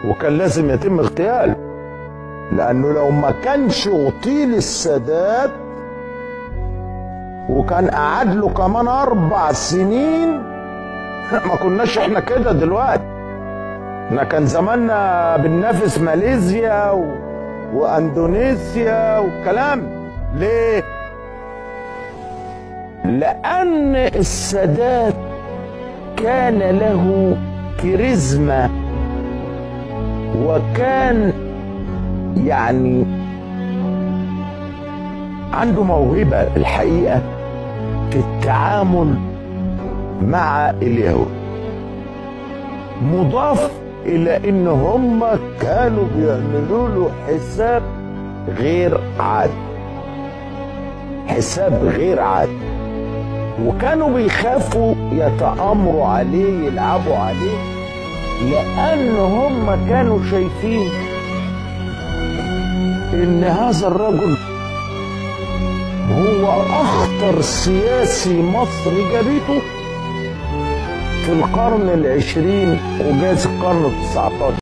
وكان لازم يتم اغتياله لانه لو ما كانش اغتيل السادات وكان قعد له كمان اربع سنين ما كناش احنا كده دلوقتي احنا كان زماننا بننافس ماليزيا و... واندونيسيا والكلام ليه لان السادات كان له كاريزما وكان يعني عنده موهبة الحقيقة في التعامل مع اليهود مضاف إلى إن هم كانوا بيعملوا له حساب غير عادي حساب غير عادي وكانوا بيخافوا يتآمروا عليه يلعبوا عليه لأن هم كانوا شايفين إن هذا الرجل هو أخطر سياسي مصر جابته في القرن العشرين وجاز القرن التسعتاشر